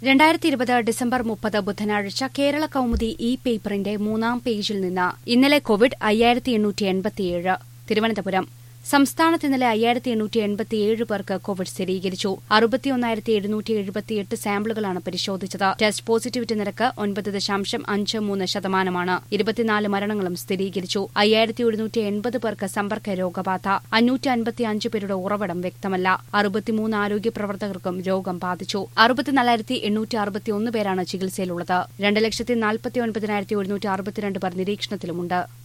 രണ്ടായിരത്തി ഇരുപത് ഡിസംബർ മുപ്പത് ബുധനാഴ്ച കേരള കൗമുദി ഇ പേപ്പറിന്റെ മൂന്നാം പേജിൽ നിന്ന് ഇന്നലെ കോവിഡ് അയ്യായിരത്തി എണ്ണൂറ്റി എൺപത്തിയേഴ് തിരുവനന്തപുരം സംസ്ഥാനത്ത് ഇന്നലെ അയ്യായിരത്തി എണ്ണൂറ്റി എൺപത്തിയേഴ് പേർക്ക് കോവിഡ് സ്ഥിരീകരിച്ചു അറുപത്തിയൊന്നായിരത്തി എഴുന്നൂറ്റി എഴുപത്തിയെട്ട് സാമ്പിളുകളാണ് പരിശോധിച്ചത് ടെസ്റ്റ് പോസിറ്റിവിറ്റി നിരക്ക് ഒൻപത് ദശാംശം അഞ്ച് മൂന്ന് ശതമാനമാണ് ഇരുപത്തിനാല് മരണങ്ങളും സ്ഥിരീകരിച്ചു അയ്യായിരത്തി ഒരുന്നൂറ്റി എൺപത് പേർക്ക് സമ്പർക്ക രോഗബാധ അഞ്ഞൂറ്റി അൻപത്തി അഞ്ച് പേരുടെ ഉറവിടം വ്യക്തമല്ല അറുപത്തിമൂന്ന് ആരോഗ്യ പ്രവർത്തകർക്കും രോഗം ബാധിച്ചു അറുപത്തിനാലായിരത്തി എണ്ണൂറ്റി അറുപത്തിയൊന്ന് പേരാണ് ചികിത്സയിലുള്ളത് രണ്ട് ലക്ഷത്തി നാൽപ്പത്തി ഒൻപതിനായിരത്തി ഒരുന്നൂറ്റി അറുപത്തിരണ്ട് പേർ നിരീക്ഷണത്തിലുമുണ്ട്